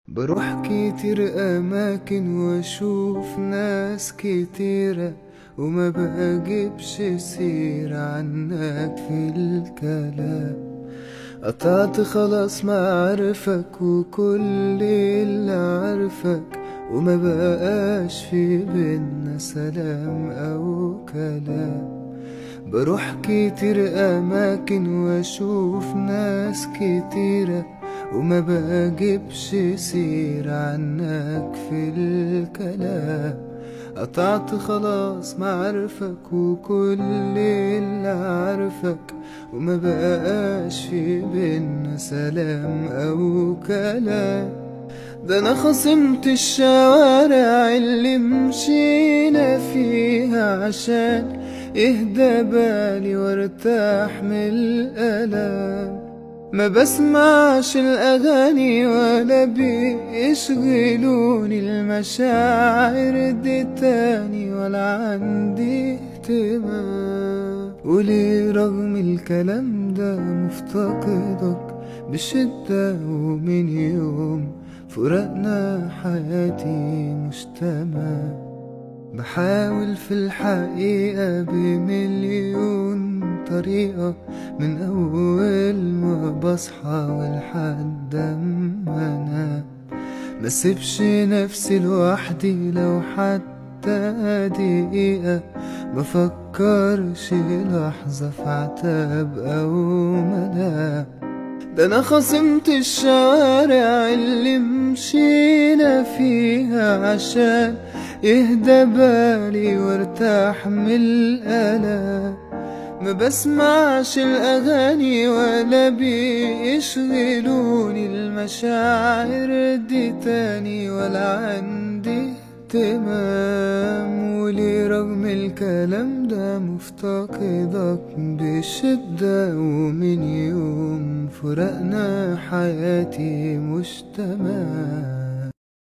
بروح كتير أماكن وأشوف ناس كتيرة وما بجيبش سيرة عنك في الكلام قطعت خلاص معارفك وكل اللي عارفك وما بقاش في بينا سلام أو كلام بروح كتير أماكن وأشوف ناس كتيرة وما بجيبش سيرة عنك في الكلام قطعت خلاص معارفك وكل اللي عارفك وما بقاش في بينا سلام أو كلام ده أنا خصمت الشوارع اللي مشينا فيها عشان يهدى بالي وارتاح من الألام ما بسمعش الأغاني ولا بيشغلوني المشاعر دي تاني ولا عندي اهتمام وليه رغم الكلام ده مفتقدك بشدة ومن يوم فرقنا حياتي مش تمام بحاول في الحقيقة بمليون طريقة من أول ما بصحى ولحد ما أنام ما سيبش نفسي لوحدي لو حتى دقيقة بفكرش لحظة في عتاب أو ملام ده أنا خصمت الشوارع اللي مشينا فيها عشان يهدى بالي وارتاح من الألام ما بسمعش الأغاني ولا بيشغلوني المشاعر دي تاني ولا عندي اهتمام وليه رغم الكلام ده مفتقدك بشدة ومن يوم فرقنا حياتي مش تمام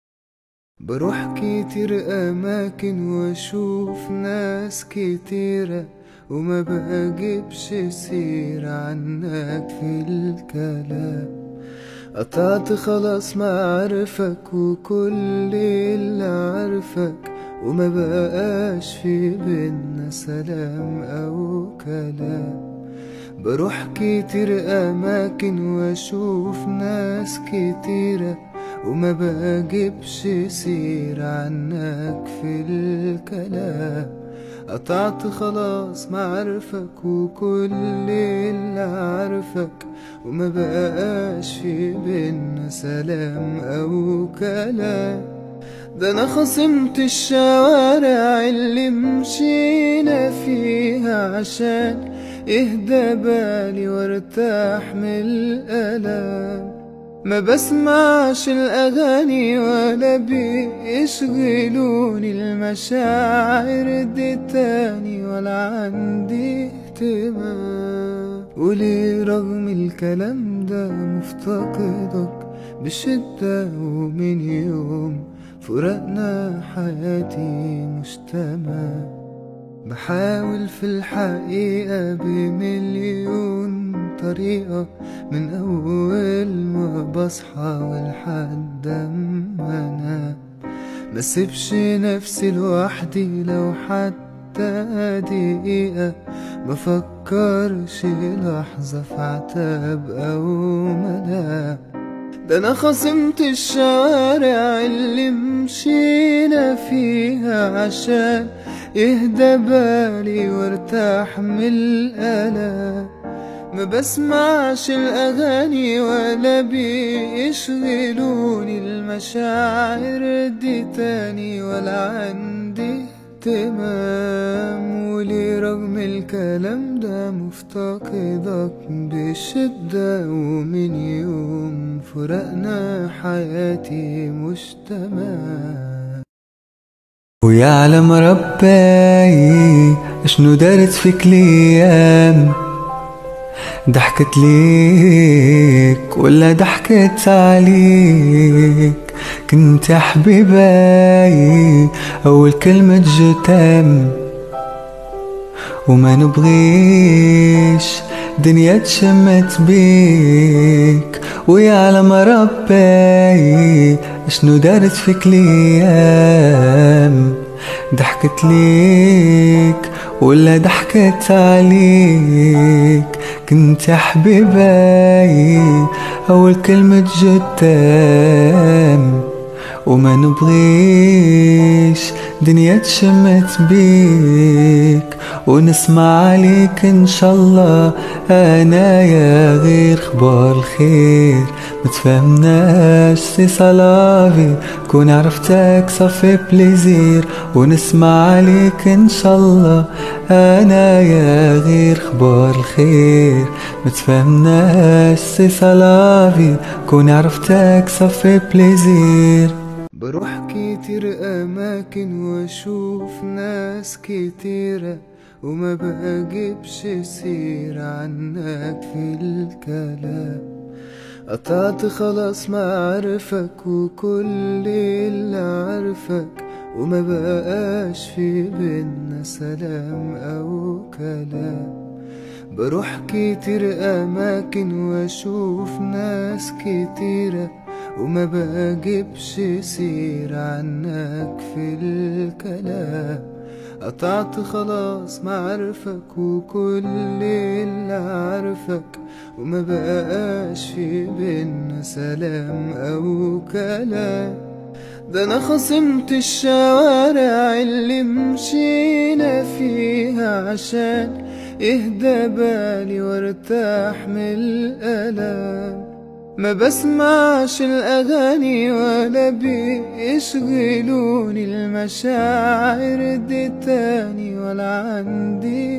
بروح كتير أماكن وأشوف ناس كتيرة وما بجيبش سيرة عنك في الكلام قطعت خلاص معارفك وكل اللي عارفك وما بقاش في بينا سلام أو كلام بروح كتير أماكن وأشوف ناس كتيرة وما بجيبش سيرة عنك في الكلام قطعت خلاص معارفك وكل اللي عارفك وما بقاش في بينا سلام أو كلام ده أنا خصمت الشوارع اللي مشينا فيها عشان يهدى بالي وارتاح من الألام ما بسمعش الأغاني ولا بيشغلوني المشاعر دي تاني ولا عندي اهتمام وليه رغم الكلام ده مفتقدك بشدة ومن يوم فرقنا حياتي مش تمام بحاول في الحقيقة بمليون طريقة من أول ما بصحى ولحد ما أنام ما سيبش نفسي لوحدي لو حتى دقيقة بفكرش لحظة في عتاب أو ملام ده أنا خصمت الشوارع اللي مشينا فيها عشان يهدى بالي وارتاح من الألام ما بسمعش الأغاني ولا بيشغلوني المشاعر دي تاني ولا عندي اهتمام وليه رغم الكلام ده مفتقدك بشدة ومن يوم فرقنا حياتي مش تمام ويعلم ربي اشنو دارت فيك ليام ضحكت ليك ولا ضحكت عليك كنت يا حبيبي أول كلمة جتام وما نبغيش دنيا تشمت بيك ويعلم ربي اشنو دارت فيك ليام ضحكت ليك ولا ضحكت عليك كنت يا حبيبي أول كلمة جتام وما نبغيش دنيا تشمت بيك ونسمع عليك ان شاء الله انا يا غير خبار الخير متفهمناش سي صلافي كون عرفتك صافي بليزير ونسمع عليك ان شاء الله انا يا غير خبار الخير متفهمناش سي صلافي كون عرفتك صافي بليزير بروح كتير أماكن وأشوف ناس كتيرة وما بجيبش سيرة عنك في الكلام قطعت خلاص معارفك وكل اللي عارفك وما بقاش في بينا سلام أو كلام بروح كتير أماكن وأشوف ناس كتيرة وما بجيبش سيرة عنك في الكلام قطعت خلاص معارفك وكل اللي عارفك وما بقاش في بينا سلام أو كلام ده أنا خصمت الشوارع اللي مشينا فيها عشان يهدى بالي وارتاح من الألام ما بسمعش الأغاني ولا بيشغلوني المشاعر دي تاني ولا عندي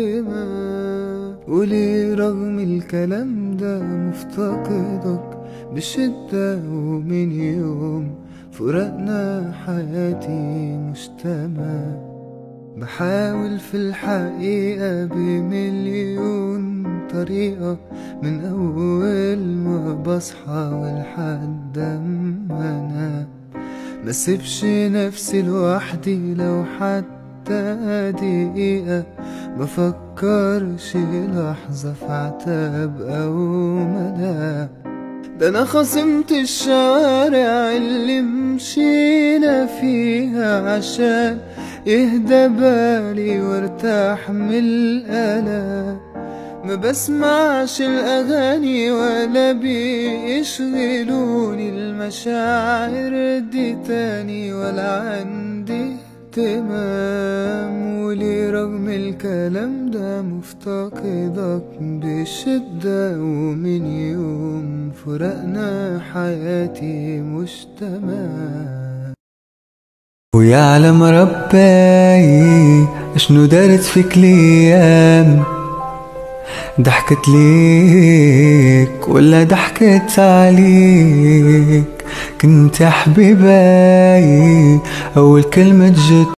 اهتمام وليه رغم الكلام ده مفتقدك بشدة ومن يوم فرقنا حياتي مش تمام بحاول في الحقيقة بمليون طريقة من أول ما بصحى ولحد ما أنام ما سيبش نفسي لوحدي لو حتى دقيقة بفكرش لحظة في عتاب أو ملام ده أنا خصمت الشوارع اللي مشينا فيها عشان يهدى بالي وارتاح من الألام ما بسمعش الأغاني ولا بيشغلوني المشاعر دي تاني ولا عندي اهتمام وليه رغم الكلام ده مفتقدك بشدة ومن يوم فرقنا حياتي مش تمام ويعلم ربي اشنو دارت فيك ليام ضحكت ليك ولا ضحكت عليك كنت يا حبيبي أول كلمة جت